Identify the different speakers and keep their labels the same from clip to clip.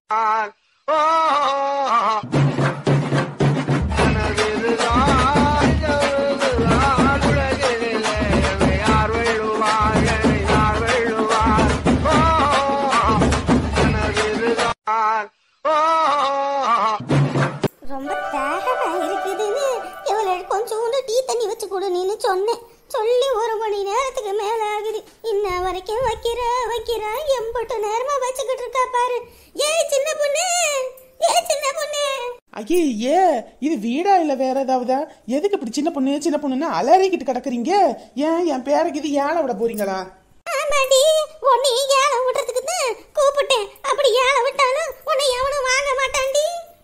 Speaker 1: ரொம்ப தாகமா இருக்குதுன்னு இவளை கொஞ்சோண்டு டீ தண்ணி வச்சு கொடு நீன்னு சொன்னேன் சொல்லி ஒரு மணி நேரத்துக்கு மேல ஆகுது இன்ன வரைக்கும் வைக்கிற வைக்கிற எம்பட்டு நேரமா வச்சுக்கிட்டு இருக்கா பாரு ஏய் சின்ன பொண்ணு ஏய் சின்ன பொண்ணு
Speaker 2: ஐயே ஏ இது வீடா இல்ல வேற ஏதாவதா எதுக்கு இப்படி சின்ன பொண்ணு சின்ன பொண்ணுன்னு அலறிக்கிட்டு கிடக்குறீங்க ஏன் என் பேருக்கு இது ஏழை விட போறீங்களா
Speaker 1: ஆமாடி உன்னை ஏழை விடுறதுக்கு தான் கூப்பிட்டேன் அப்படி ஏழை விட்டாலும் உன்னை எவனும் வாங்க மாட்டான்டி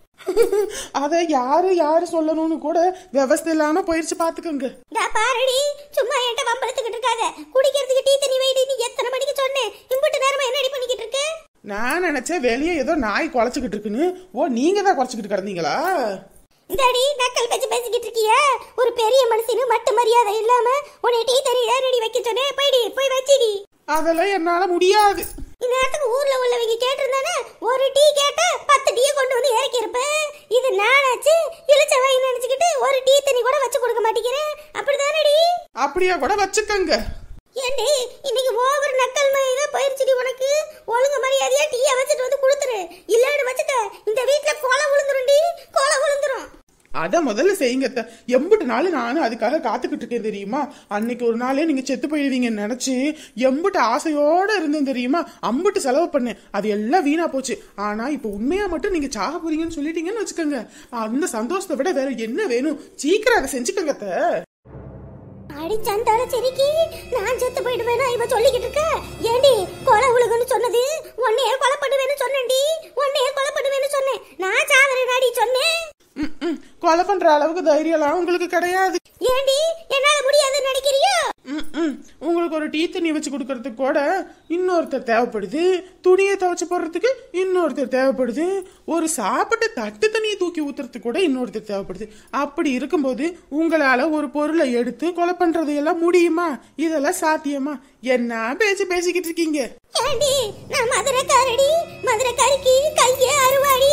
Speaker 2: அத யாரு யாரு சொல்லணும்னு கூட விவசாய இல்லாம போயிருச்சு பாத்துக்கோங்க
Speaker 1: டா பாருடி சும்மா என்கிட்ட வம்பளத்துக்கிட்டு இருக்காத குடிக்கிறதுக்கு டீ தண்ணி வைடி நீ எத்தனை மணிக்கு சொன்னேன் இம்புட்டு நேரமா என்னடி பண்ணிக்கிட்டு இருக்க
Speaker 2: நான் நினைச்சேன் வெளியே ஏதோ நாய் குலைச்சுக்கிட்டு இருக்குன்னு ஓ நீங்க தான் குறைச்சிக்கிட்டு கிடந்தீங்களா
Speaker 1: இந்தாடி நக்கல் பேச்சு பேசிக்கிட்டு இருக்கியா ஒரு பெரிய மனுஷனு மட்டு மரியாதை இல்லாம உன்னை டீ தண்ணி ஏறடி வைக்க சொன்னேன் போய்டி போய் வச்சிடி
Speaker 2: அதெல்லாம் என்னால முடியாது
Speaker 1: இந்நேரத்துக்கு ஊர்ல உள்ளவங்க கேட்டிருந்தானே ஒரு டீ கேட்டா பத்து டீயை கொண்டு வந்து இறக்கி இருப்பேன் இது நானாச்சு இழிச்ச வாய் நினைச்சுக்கிட்டு ஒரு டீ தண்ணி கூட வச்சு கொடுக்க மாட்டேங்கிறேன் அப்படிதானடி
Speaker 2: அப்படியே கூட வச்சுக்கோங்க
Speaker 1: ஏண்டி இன்னைக்கு ஓவர் நக்கல் மாதிரி போயிருச்சுடி உனக்கு ஒழுங்கு மரியாதையா டீயை வச்சுட்டு வந்து கொடுத்துரு இல்லன்னு வச்சுக்க இந்த வீட்ல கொலை விழுந்துரும்டி கொலை விழுந்துரும்
Speaker 2: அத முதல்ல செய்யுங்க அத்தை. எம்புட்டு நாள் நானும் அதுக்காக காத்துக்கிட்டு இருக்கேன் தெரியுமா அன்னைக்கு ஒரு நாளே நீங்க செத்து போயிடுவீங்கன்னு நினைச்சு எம்புட்டு ஆசையோட இருந்தேன் தெரியுமா அம்புட்டு செலவு பண்ணேன் அது எல்லாம் வீணா போச்சு ஆனா இப்ப உண்மையா மட்டும் நீங்க சாக போறீங்கன்னு சொல்லிட்டீங்கன்னு வச்சுக்கோங்க அந்த சந்தோஷத்தை விட வேற என்ன வேணும் சீக்கிரம் அதை செஞ்சுக்கோங்க அத்தை.
Speaker 1: அடி சண்டால செரிக்கி நான் செத்து போயிடுவேனா இவ சொல்லிக்கிட்டு இருக்க ஏண்டி கொலை உலகன்னு சொன்னது உன்னையே கொலை பண்ணுவேன்னு சொன்னேன்டி உன்னையே கொலை பண்ணுவேன்னு சொன்னேன் நான் சாவரேன் நாடி சொன்னேன்
Speaker 2: ம், ம். கொலை பண்ற அளவுக்கு தைரியம்லாம் உங்களுக்கு கிடையாது
Speaker 1: ஏண்டி என்னால முடியாதுன்னு நினைக்கிறியோ
Speaker 2: ம், ம். உங்களுக்கு ஒரு டீ தண்ணி வச்சு கொடுக்கறதுக்கு கூட இன்னொருத்தர் தேவைப்படுது துணியை துவைச்சு போடுறதுக்கு இன்னொருத்தர் தேவைப்படுது ஒரு சாப்பிட்ட தட்டு தண்ணியை தூக்கி ஊத்துறதுக்கு கூட இன்னொருத்தர் தேவைப்படுது அப்படி இருக்கும்போது உங்களால ஒரு பொருளை எடுத்து கொலை பண்றது எல்லாம் முடியுமா இதெல்லாம் சாத்தியமா என்ன பேச்சு பேசிக்கிட்டு இருக்கீங்க
Speaker 1: ஏண்டி நான் மதுரைக்காரடி மதுரைக்காரிக்கு கையே அறுவாடி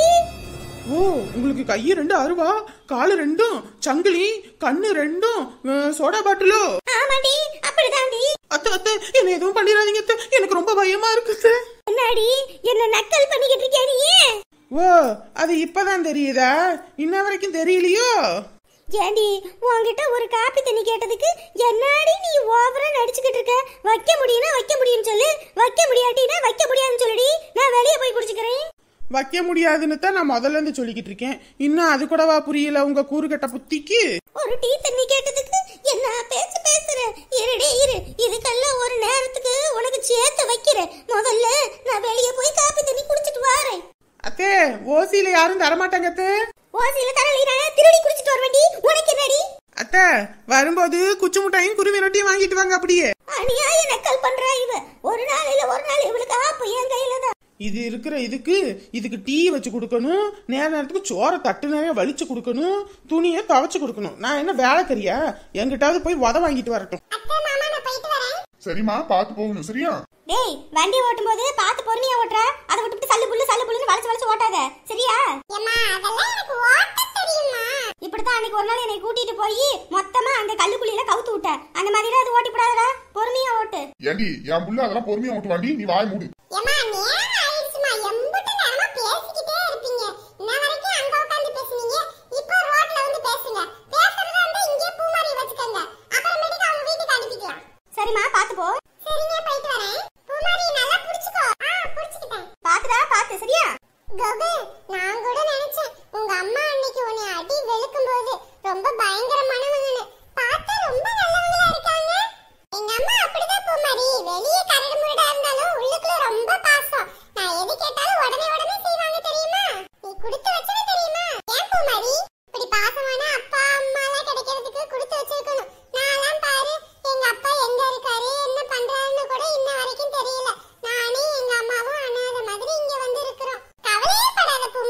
Speaker 2: ஓ உங்களுக்கு கையு ரெண்டு அருவா காலு ரெண்டும் சங்கிலி கண்ணு ரெண்டும் அஹ், சோடா பாட்டிலோ
Speaker 1: ஆமாடி அப்படிதாண்டி
Speaker 2: அத்தை அத்தை என்ன எதுவும் பண்ணிடாதீங்க அத்தை. எனக்கு ரொம்ப பயமா இருக்குது
Speaker 1: என்னடி என்ன நக்கல் பண்ணிக்கிட்டு இருக்கியா நீ
Speaker 2: ஓ அது இப்பதான் தெரியுதா இன்ன வரைக்கும் தெரியலையோ
Speaker 1: ஏண்டி உன்கிட்ட ஒரு காப்பி தண்ணி கேட்டதுக்கு என்னாடி நீ ஓவரா நடிச்சுக்கிட்டு இருக்க வைக்க முடியும்னா வைக்க முடியும்னு சொல்லு வைக்க முடியாட்டினா வைக்க முடியாதுன்னு சொல்லுடி நான் வெளியே போய் குடிச்சுக்கிறேன்
Speaker 2: வைக்க முடியாதுன்னு தான் நான் முதல்ல இருந்து சொல்லிக்கிட்டு இருக்கேன் இன்னும் அது கூடவா புரியல உங்க கூறுகட்ட புத்திக்கு
Speaker 1: ஒரு டீ தண்ணி கேட்டதுக்கு என்ன பேச்சு பேசுற இருடே இரு இதுக்கெல்லாம் ஒரு நேரத்துக்கு உனக்கு சேர்த்து வைக்கிறேன் முதல்ல நான் வெளியே போய் காப்பி தண்ணி குடிச்சிட்டு வரேன்
Speaker 2: அத்தே ஓசியில யாரும் தரமாட்டாங்க அத்தே
Speaker 1: ஓசியில தரலைனா திருடி குடிச்சிட்டு வரவேண்டி உனக்கு என்னடி
Speaker 2: அத்தை வரும்போது குச்சி முட்டையும் குருவி ரொட்டியும் வாங்கிட்டு வாங்க அப்படியே
Speaker 1: அநியாய நக்கல் பண்றா இவ ஒரு நாள் இல்ல ஒரு நாள் இவளுக்கு ஆப்பு என் கையில தான்
Speaker 2: இது இருக்கிற இதுக்கு இதுக்கு டீ வச்சு கொடுக்கணும் நேர நேரத்துக்கு சோறை தட்டு நிறைய வலிச்சு கொடுக்கணும் துணியை துவைச்சு கொடுக்கணும் நான் என்ன வேலைக்கறியா எங்கிட்டாவது போய் உத வாங்கிட்டு வரட்டும்
Speaker 1: அத்தை மாமா நான் போயிட்டு வரேன்
Speaker 3: சரிம்மா பார்த்து போகணும் சரியா
Speaker 1: டேய் வண்டி ஓட்டும் போது பார்த்து பொறுமையா ஓட்டுற அதை விட்டுட்டு சல்லு புல்லு சல்லு புல்லுன்னு வளைச்சு வளைச்சு ஓட்டாத சரியா ஏம்மா அதெல்லாம் எனக்கு ஓட்ட தெரியுமா இப்படித்தான் அன்னைக்கு ஒரு நாள் என்னை கூட்டிட்டு போய் மொத்தமா அந்த கல்லுக்குழியில கவுத்து விட்ட அந்த மாதிரி அது ஓட்டி விடாதடா பொறுமையா ஓட்டு
Speaker 3: ஏண்டி என் புள்ள அதெல்லாம் பொறுமையா ஓட்டு வாண்டி நீ வாய் மூடு
Speaker 1: ஏம்மா நேரம் ஆயிடுச்சுமா எம்புட்டு நேரமா பேசிக்கிட்டே இருப்பீங்க இன்ன வரைக்கும் அங்க உட்கார்ந்து பேசுனீங்க இப்போ ரோட்ல வந்து பேசுங்க பேசுறதா இருந்தா இங்கே பூமாரி வச்சுக்கோங்க அப்புறமேட்டுக்கு அவங்க வீட்டுக்கு அனுப்பிக்கலாம் சரிம்மா பாத்து போ சரிங்க போயிட்டு வரேன் பூமாரி நல்லா புடிச்சுக்கோ ஆ புடிச்சுக்கிட்டேன் பாத்துடா பாத்து சரியா கோகு நான் கூட நினைச்சேன் உங்க அம்மா அன்னைக்கு உன்னை அடி வெளுக்கும் போது ரொம்ப பயங்கரமானவங்கன்னு பார்த்தா ரொம்ப நல்லவங்களா இருக்காங்க எங்க அம்மா அப்படிதான் பூமாரி வெளியே கரடு முரடா இருந்தாலும் உள்ளுக்குள்ள ரொம்ப பாசம் நான் எது கேட்டாலும் உடனே உடனே செய்வாங்க தெரியுமா நீ கொடுத்து வச்சது தெரியுமா ஏன் பூமாரி இப்படி பாசமான அப்பா அம்மா எல்லாம் கிடைக்கிறதுக்கு கொடுத்து வச்சிருக்கணும் நான்லாம் பாரு எங்க அப்பா எங்க இருக்காரு என்ன பண்றாருன்னு கூட இன்ன வரைக்கும் தெரியல நானே எங்க அம்மாவும் அனாதை மாதிரி இங்க வந்து இருக்கிறோம் கவலையே படாத பூ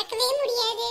Speaker 1: மறக்கவே முடியாது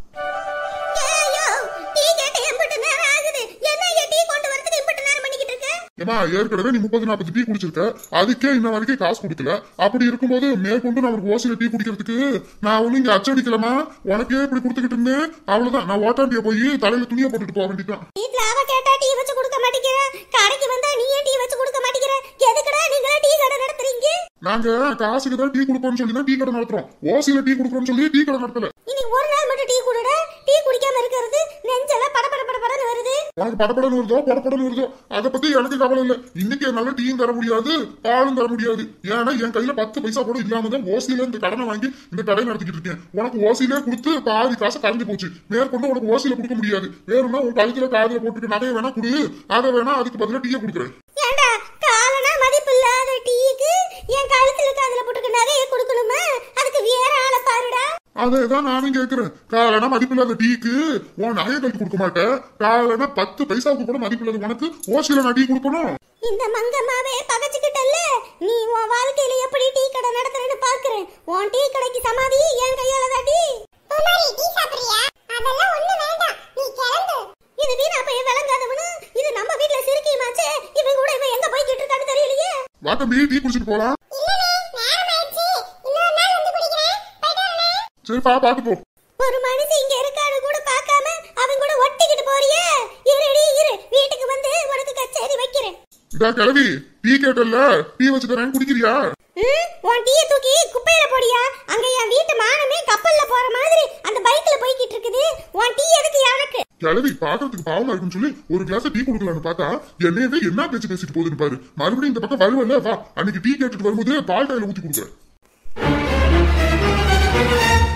Speaker 4: டீ கேட்ட எம்பிட்டு நேரம் ஆகுது என்ன டீ கொண்டு வரதுக்கு இம்பிட்டு நேரம் பண்ணிக்கிட்டு இருக்க
Speaker 3: ஏமா ஏற்கனவே நீ முப்பது நாற்பது டீ குடிச்சிருக்க அதுக்கே இன்ன வரைக்கும் காசு கொடுக்கல அப்படி இருக்கும்போது மேற்கொண்டு நான் ஒரு ஓசியில டீ குடிக்கிறதுக்கு நான் ஒண்ணு இங்க அச்சடிக்கலமா உனக்கே இப்படி கொடுத்துக்கிட்டு இருந்தேன் அவ்வளவுதான் நான் ஓட்டாண்டிய போய் தலையில துணியை போட்டுட்டு போக வேண்டியதான்
Speaker 4: வீட்ல அவ கேட்டா டீ வச்சு கொடுக்க மாட்டேங்கிற கடைக்கு வந்தா நீ ஏன் டீ வச்சு கொடுக்க மாட்டேங்கிற எதுக்குடா நீங்களா டீ கடை நடத்துறீங்க
Speaker 3: நாங்க காசுக்கு தான் டீ கொடுப்போம்னு சொல்லி தான் டீ கடை நடத்துறோம் ஓசியில டீ கொடுக்குறோம்னு சொல்லி டீ கடை நடத்தல
Speaker 4: இன்னைக்கு ஒரு நாள் மட்டும் டீ குடுடா டீ குடிக்காம இருக்கிறது நெஞ்செல்லாம் பட பட பட படன்னு வருது
Speaker 3: உனக்கு படப்படன்னு வருதோ படப்படன்னு வருதோ அதை பத்தி எனக்கு கவலை இல்ல இன்னைக்கு என்னால டீயும் தர முடியாது பாலும் தர முடியாது ஏன்னா என் கையில பத்து பைசா கூட இல்லாம தான் ஓசியில இந்த கடனை வாங்கி இந்த கடை நடத்திக்கிட்டு இருக்கேன் உனக்கு ஓசியிலே கொடுத்து பாதி காசு கலந்து போச்சு மேற்கொண்டு உனக்கு ஓசியில கொடுக்க முடியாது வேணும்னா உன் கழுத்துல காதுல போட்டுட்டு நகைய வேணா கொடு அதை வேணா அதுக்கு பதிலா டீயை கொடுக்குறேன்
Speaker 4: ஏண்டா காலனா மதிப்பு இல்லாத டீக்கு என் கழுத்துல இருக்க அதுல போட்டுக்க நகையை கொடுக்கணுமா அதுக்கு வேற ஆளை பாருடா
Speaker 3: அதேதான் நானும் கேக்குறேன் காலனா மதிப்பில்லாத டீக்கு உன் நகையை கழுத்து கொடுக்க மாட்டேன் காலனா பத்து பைசாவுக்கு கூட மதிப்பில்லாத உனக்கு ஓசியில நான் டீ கொடுக்கணும்
Speaker 4: இந்த மங்கம்மாவே பகச்சுக்கிட்டல்ல நீ உன் வாழ்க்கையில எப்படி டீ கடை நடத்துறேன்னு பாக்குறேன் உன் டீ கடைக்கு சமாதி என் கையால தாண்டி
Speaker 1: பூமாரி டீ சாப்பிடுறியா அதெல்லாம் ஒண்ணு வேண்டாம் நீ கிளம்பு
Speaker 4: இது வீணா போய் விளங்காதவனு இது நம்ம வீட்ல சிறுக்கியமாச்சே இவன் கூட இவன் எங்க போய்கிட்டு இருக்கான்னு தெரியலையே
Speaker 3: வா தம்பி டீ குடிச்சிட்டு போலாம்
Speaker 1: இல்லனே நேரம் ஆயிடுச்சு இன்னொரு நாள் வந்து குடிக்கிறேன் போயிட்டு வரேன்
Speaker 3: சரிப்பா பாத்து போ
Speaker 4: ஒரு மனுஷன் இங்க இருக்கான்னு கூட பார்க்காம அவன் கூட ஒட்டிக்கிட்டு போறியே இருடி இரு வீட்டுக்கு வந்து உனக்கு கச்சேரி வைக்கிறேன்
Speaker 3: இதா கிளவி டீ கேட்டல்ல டீ வச்சு தரேன் குடிக்கிறியா
Speaker 4: ம், உன் டீயை தூக்கி குப்பையில போடியா அங்க என் வீட்டு மானமே கப்பல்ல போற மாதிரி அந்த பைக்ல போய்கிட்டு இருக்குது உன் டீ எதுக்கு எனக்கு
Speaker 3: கிளவி பாக்குறதுக்கு பாவமா இருக்குன்னு சொல்லி ஒரு கிளாஸ் டீ கொடுக்கலான்னு பார்த்தா என்னையவே என்ன பேச்சு பேசிட்டு போகுதுன்னு பாரு மறுபடியும் இந்த பக்கம் வருவல்ல வா அன்னைக்கு டீ கேட்டுட்டு வரும்போது பால் டாயில ஊத்தி கொடுக்குறேன்